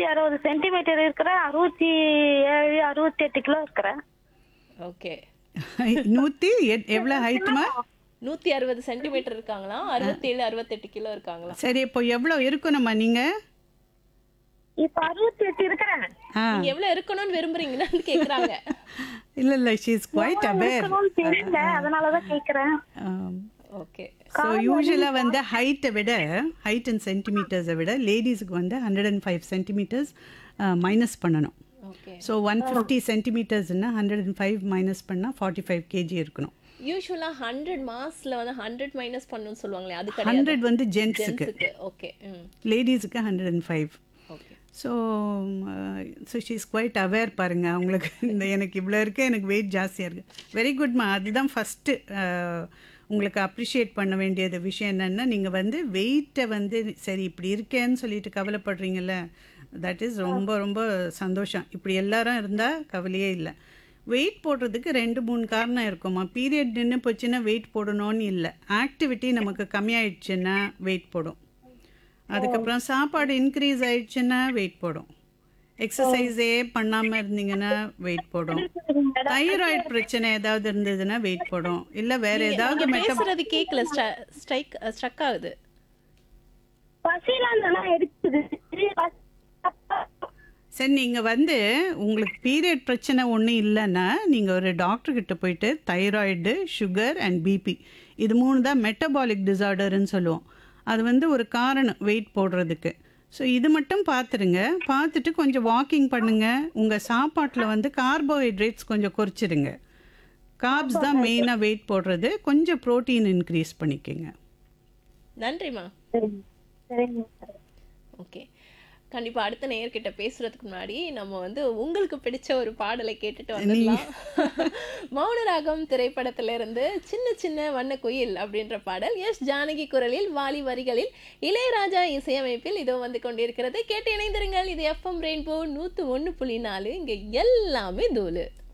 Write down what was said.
அறுபது சென்டிமீட்டர் இருக்கிறேன் அறுபத்தி ஏழு அறுபத்தி எட்டு கிலோ இருக்கிறேன் ஓகே நூற்றி எவ்வளோ ஹைட்டுமா நூத்தி அறுபது சென்டிமீட்டர் இருக்காங்களா அறுபத்தேழு அறுபத்தெட்டு கிலோ இருக்காங்களா சரி இப்போ எவ்வளோ இருக்கணுமா நீங்கள் இப்ப அறுபத்தி எட்டு இருக்கிறேன் ஆ நீங்க எவ்வளவு இருக்கணும்னு விரும்புறீங்கன்னு கேக்குறாங்க இல்லை இல்லை ஷீ இஸ் குவைட் அவேர் இருக்கணும்னு தெரியல அதனாலதான் கேக்குறேன் ஓகே ஸோ யூஸ்வலாக வந்து ஹைட்டை விட ஹைட் அண்ட் சென்டிமீட்டர்ஸை விட லேடிஸுக்கு வந்து hundred and five centimetres minus பண்ணணும் ஓகே ஸோ ஒன் ஃபிஃப்டி சென்டிமீட்டர்ஸ்னா ஹண்ட்ரட் அண்ட் ஃபைவ் மைனஸ் பண்ணால் ஃபார்ட்டி ஃபைவ் கேஜி இருக்கணும் யூஸ்வலா ஹண்ட்ரட் மாஸ்ல வந்து ஹண்ட்ரட் மைனஸ் பண்ணணும்னு சொல்லுவாங்களே அது கிடையாது ஹண்ட்ரட் வந்து ஜென்ஸுக்கு ஜென்ஸுக்கு ஓகே ம் லேடிஸுக்கு hundred and five okay so so she's quite aware பாருங்கள் அவங்களுக்கு இந்த எனக்கு இவ்வளோ இருக்கு எனக்கு வெயிட் ஜாஸ்தியாக இருக்குது வெரி குட்மா அதுதான் ஃபஸ்ட்டு உங்களுக்கு அப்ரிஷியேட் பண்ண வேண்டியது விஷயம் என்னென்னா நீங்கள் வந்து வெயிட்டை வந்து சரி இப்படி இருக்கேன்னு சொல்லிட்டு கவலைப்படுறீங்கல்ல தட் இஸ் ரொம்ப ரொம்ப சந்தோஷம் இப்படி எல்லாரும் இருந்தால் கவலையே இல்லை வெயிட் போடுறதுக்கு ரெண்டு மூணு காரணம் இருக்குமா பீரியட் நின்று போச்சுன்னா வெயிட் போடணும்னு இல்லை ஆக்டிவிட்டி நமக்கு கம்மியாயிடுச்சுன்னா வெயிட் போடும் அதுக்கப்புறம் சாப்பாடு இன்க்ரீஸ் ஆயிடுச்சுன்னா வெயிட் போடும் எக்ஸசைஸே பண்ணாமல் இருந்தீங்கன்னா வெயிட் போடும் தைராய்டு பிரச்சனை ஏதாவது இருந்ததுன்னா வெயிட் போடும் இல்லை வேற ஏதாவது நீங்க மெட்ட பேசுறது கேக்கல ஸ்ட்ரைக் ஸ்ட்ரக் ஆகுது பசிலாம் நல்லா எடுக்குது சரி நீங்கள் வந்து உங்களுக்கு பீரியட் பிரச்சனை ஒன்றும் இல்லைன்னா நீங்கள் ஒரு டாக்டர்கிட்ட போயிட்டு தைராய்டு சுகர் அண்ட் பிபி இது மூணு தான் மெட்டபாலிக் டிசார்டர்னு சொல்லுவோம் அது வந்து ஒரு காரணம் வெயிட் போடுறதுக்கு ஸோ இது மட்டும் பார்த்துருங்க பார்த்துட்டு கொஞ்சம் வாக்கிங் பண்ணுங்கள் உங்கள் சாப்பாட்டில் வந்து கார்போஹைட்ரேட்ஸ் கொஞ்சம் குறைச்சிருங்க கார்ப்ஸ் தான் மெயினாக வெயிட் போடுறது கொஞ்சம் ப்ரோட்டீன் இன்க்ரீஸ் பண்ணிக்கோங்க நன்றிமா சரிங்க சரிங்க ஓகே கண்டிப்பா அடுத்த நேயர்கிட்ட பேசுறதுக்கு முன்னாடி நம்ம வந்து உங்களுக்கு பிடிச்ச ஒரு பாடலை கேட்டுட்டு வந்துடலாம் மௌனராகம் திரைப்படத்துல இருந்து சின்ன சின்ன வண்ண குயில் அப்படின்ற பாடல் எஸ் ஜானகி குரலில் வாலி வரிகளில் இளையராஜா இசையமைப்பில் இதோ வந்து கொண்டிருக்கிறது கேட்டு இணைந்திருங்கள் இது எஃப்எம் ரெயின்போ நூத்து ஒண்ணு புள்ளி நாலு இங்க எல்லாமே தூளு